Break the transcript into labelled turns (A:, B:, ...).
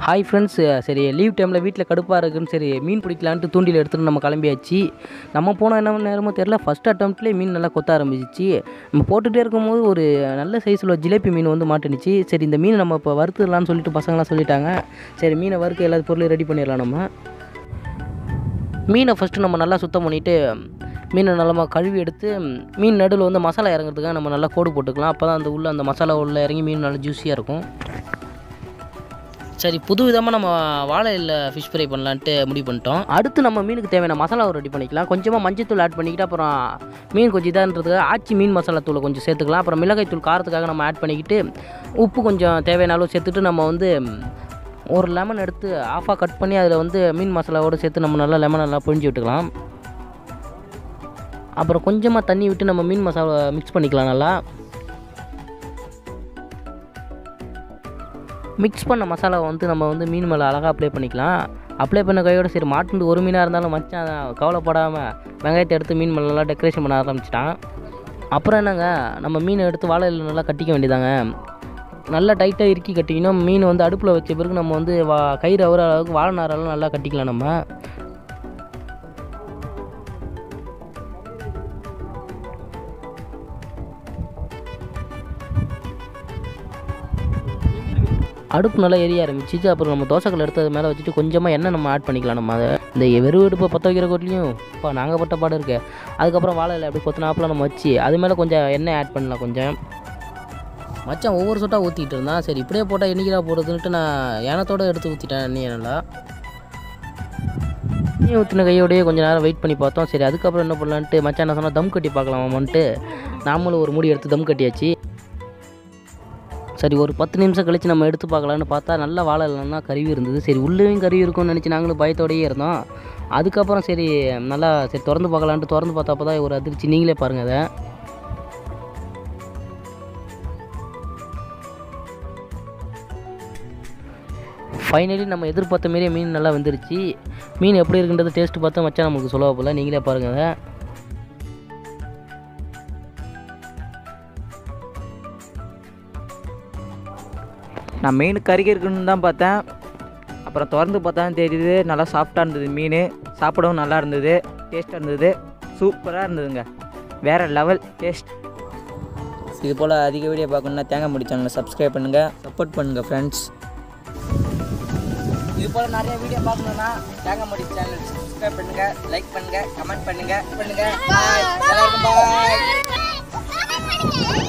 A: Hi friends சரி leave டைமில் வீட்டில் கடுப்பாக இருக்குன்னு சரி மீன் பிடிக்கலான்ட்டு தூண்டில் எடுத்துகிட்டு நம்ம கிளம்பியாச்சு நம்ம போன என்ன நேரமோ தெரில ஃபஸ்ட் அட்டம்ப்ட்லேயே மீன் நல்லா கொத்த ஆரம்பிச்சிச்சு நம்ம போட்டுகிட்டே இருக்கும்போது ஒரு நல்ல சைஸில் ஜிலேபி மீன் வந்து மாட்டுனுச்சு சரி இந்த மீன் நம்ம இப்போ வறுத்துடலாம்னு சொல்லிட்டு பசங்களாம் சொல்லிட்டாங்க சரி மீனை வறுக்க எல்லா பொருளையும் ரெடி பண்ணிடலாம் நம்ம மீனை ஃபஸ்ட்டு நம்ம நல்லா சுத்தம் பண்ணிவிட்டு மீனை நல்லா கழுவி எடுத்து மீன் நடுவில் வந்து மசாலா இறங்குறதுக்காக நம்ம நல்லா கோடு போட்டுக்கலாம் அப்போ தான் அந்த உள்ள அந்த மசாலா உள்ள இறங்கி மீன் நல்லா ஜூஸியாக இருக்கும் சரி புது விதமாக நம்ம வாழையில் ஃபிஷ் ஃப்ரை பண்ணலான்ட்டு முடிவு பண்ணிட்டோம் அடுத்து நம்ம மீனுக்கு தேவையான மசாலாவை ரெடி பண்ணிக்கலாம் கொஞ்சமாக மஞ்சத்தூள் ஆட் பண்ணிக்கிட்டு அப்புறம் மீன் கொஞ்சம் இதான்றதுக்காக ஆச்சி மீன் மசாலா தூளை கொஞ்சம் சேர்த்துக்கலாம் அப்புறம் மிளகாய் தூள் காரத்துக்காக நம்ம ஆட் பண்ணிக்கிட்டு உப்பு கொஞ்சம் தேவையான அளவு சேர்த்துட்டு நம்ம வந்து ஒரு லெமன் எடுத்து ஆஃபாக கட் பண்ணி அதில் வந்து மீன் மசாலாவோடு சேர்த்து நம்ம நல்லா லெமன் நல்லா புழிஞ்சு விட்டுக்கலாம் அப்புறம் கொஞ்சமாக தண்ணி விட்டு நம்ம மீன் மசாலா மிக்ஸ் பண்ணிக்கலாம் நல்லா மிக்ஸ் பண்ண மசாலாவை வந்து நம்ம வந்து மீன் மேலே அழகாக அப்ளை பண்ணிக்கலாம் அப்ளை பண்ண கையோட சரி மாட்டுண்டு ஒரு மீனாக இருந்தாலும் மச்சான் கவலைப்படாமல் வெங்காயத்தை எடுத்து மீன் மேலே நல்லா டெக்கரேஷன் பண்ண ஆரம்பிச்சிட்டான் அப்புறம் என்னங்க நம்ம மீனை எடுத்து வாழையில் நல்லா கட்டிக்க வேண்டியதாங்க நல்லா டைட்டாக இறுக்கி கட்டிக்கணும் மீன் வந்து அடுப்பில் வச்ச பிறகு நம்ம வந்து வா கயிறு அவர அளவுக்கு வாழை நாரெல்லாம் நல்லா கட்டிக்கலாம் நம்ம அடுப்பு நல்லா எரிய ஆரம்பிச்சிச்சு அப்புறம் நம்ம தோசைக்கல் எடுத்து அது மேலே வச்சுட்டு கொஞ்சமாக எண்ணெய் நம்ம ஆட் பண்ணிக்கலாம் நம்ம அதை இந்த வெறும் அடுப்பை பற்ற வைக்கிற கோட்லையும் இப்போ நாங்கள் பட்ட பாடு இருக்கு அதுக்கப்புறம் வாழையில் அப்படி கொத்தினாப்பில் நம்ம வச்சு அது மேலே கொஞ்சம் எண்ணெய் ஆட் பண்ணலாம் கொஞ்சம் மச்சான் ஒவ்வொரு சொட்டாக ஊற்றிட்டு இருந்தான் சரி இப்படியே போட்டால் என்னைக்கிறா போடுறதுன்ட்டு நான் ஏனத்தோடு எடுத்து ஊற்றிட்டேன் எண்ணெய் நல்லா எண்ணெய் ஊற்றின கையோடயே கொஞ்சம் நேரம் வெயிட் பண்ணி பார்த்தோம் சரி அதுக்கப்புறம் என்ன பண்ணலான்ட்டு மச்சான் என்ன சொன்னால் தம் கட்டி பார்க்கலாமான்ட்டு நாமளும் ஒரு மூடி எடுத்து தம் கட்டியாச்சு சரி ஒரு பத்து நிமிஷம் கழித்து நம்ம எடுத்து பார்க்கலான்னு பார்த்தா நல்லா வாழை இல்லைன்னா கருவி இருந்தது சரி உள்ளேயும் கருவி இருக்கும்னு நினச்சி நாங்களும் பயத்தோடையே இருந்தோம் அதுக்கப்புறம் சரி நல்லா சரி திறந்து பார்க்கலான்ட்டு திறந்து பார்த்தப்போ தான் ஒரு அதிர்ச்சி நீங்களே பாருங்கள் அதை ஃபைனலி நம்ம எதிர்பார்த்த மாரியே மீன் நல்லா வந்துருச்சு மீன் எப்படி இருக்குன்றது டேஸ்ட் பார்த்தா மச்சான் நமக்கு சொல்லுவா போல நீங்களே பாருங்கள் அதை
B: நான் மீன் கறிக்க இருக்குன்னு தான் பார்த்தேன் அப்புறம் திறந்து பார்த்தா தான் தெரியுது நல்லா சாஃப்டாக இருந்தது மீன் சாப்பிடவும் நல்லா இருந்தது டேஸ்ட்டாக இருந்தது சூப்பராக இருந்ததுங்க வேறு லெவல் டேஸ்ட் இது போல் அதிக வீடியோ பார்க்கணுன்னா தேங்காய் முடி சேனலை சப்ஸ்கிரைப் பண்ணுங்கள் சப்போர்ட் பண்ணுங்கள் ஃப்ரெண்ட்ஸ்
A: இது போல் நிறைய வீடியோ பார்க்கணுன்னா தேங்காய் முடி சேனல் சப்ஸ்கிரைப் பண்ணுங்கள் லைக் பண்ணுங்கள் கமெண்ட் பண்ணுங்கள் பண்ணுங்கள் பாய் எல்லாருக்கும் பாய்
C: Bye.